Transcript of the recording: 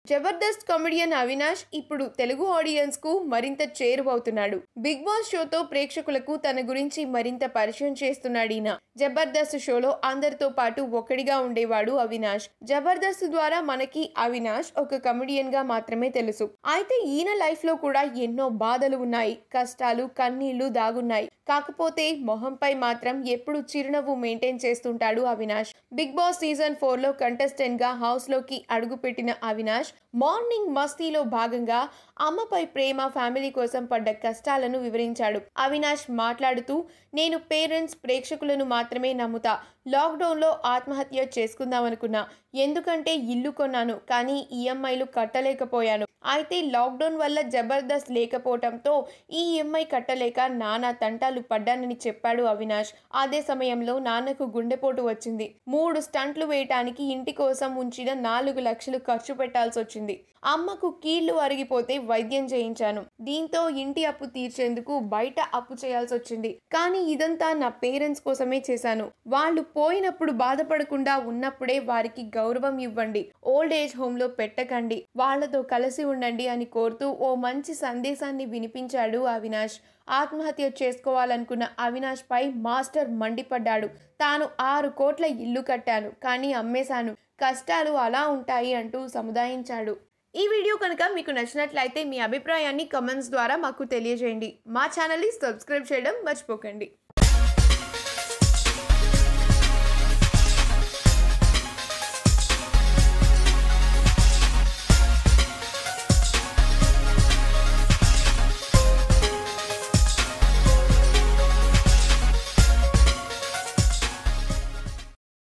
Jabardasth comedian Avinash ఇప్పుడు Telugu audience కు మరింత చేరువవుతున్నాడు బిగ్ బాస్ షోతో ప్రేక్షకులకు తన గురించి మరింత పరిచయం చేస్తున్నాడు ఈయన జబర్దస్త్ షోలో అందరితో పాటు ఒక్కడిగా ఉండేవాడు అవినాష్ జబర్దస్త్ ద్వారా మనకి అవినాష్ ఒక కమెడియన్ గా మాత్రమే తెలుసు అయితే ఈయన లైఫ్ లో కూడా ఎన్నో బాధలు ఉన్నాయి కష్టాలు కన్నీళ్లు దాగున్నాయి కాకపోతే మొహంపై మాత్రం ఎప్పుడు చిరునవ్వు మెయింటైన్ చేస్తుంటాడు Avinash Bigg Boss season four లో కంటెస్టెంట్ గా హౌస్ లోకి అడుగుపెట్టిన అవినాష్ మార్నింగ్ మస్తీలో భాగంగా అమ్మపై ప్రేమ ఫ్యామిలీ కోసం పడ్డ కష్టాలను వివరించాడు అవినాష్ మాట్లాడుతూ నేను పేరెంట్స్ ప్రేక్షకులను మాత్రమే నమ్ముతా లాక్డౌన్లో ఆత్మహత్య చేసుకుందామనుకున్నా ఎందుకంటే ఇల్లు కొన్నాను కానీ ఈఎంఐలు కట్టలేకపోయాను అయితే లాక్డౌన్ వల్ల జబర్దస్త్ లేకపోవటంతో ఈ ఈఎంఐ కట్టలేక నానా తంటాలు పడ్డానని చెప్పాడు అవినాష్ అదే సమయంలో నాన్నకు గుండెపోటు వచ్చింది మూడు స్టంట్లు వేయటానికి ఇంటి కోసం ఉంచిన నాలుగు లక్షలు ఖర్చు పెట్టాల్సి వచ్చింది అమ్మకు కీళ్లు అరిగిపోతే వైద్యం చేయించాను దీంతో ఇంటి అప్పు తీర్చేందుకు బయట అప్పు చేయాల్సి వచ్చింది కానీ ఇదంతా నా పేరెంట్స్ కోసమే చేశాను వాళ్ళు పోయినప్పుడు బాధపడకుండా ఉన్నప్పుడే వారికి గౌరవం ఇవ్వండి ఓల్డ్ ఏజ్ హోమ్ లో పెట్టకండి వాళ్లతో కలిసి ఉండండి అని కోరుతూ ఓ మంచి సందేశాన్ని వినిపించాడు అవినాష్ ఆత్మహత్య చేసుకోవాలనుకున్న అవినాష్ పై మాస్టర్ మండిపడ్డాడు తాను ఆరు కోట్ల ఇల్లు కట్టాను కానీ అమ్మేశాను కష్టాలు అలా ఉంటాయి అంటూ సముదాయించాడు ఈ వీడియో కనుక మీకు నచ్చినట్లయితే మీ అభిప్రాయాన్ని కమెంట్స్ ద్వారా మాకు తెలియజేయండి మా ఛానల్ని సబ్స్క్రైబ్ చేయడం మర్చిపోకండి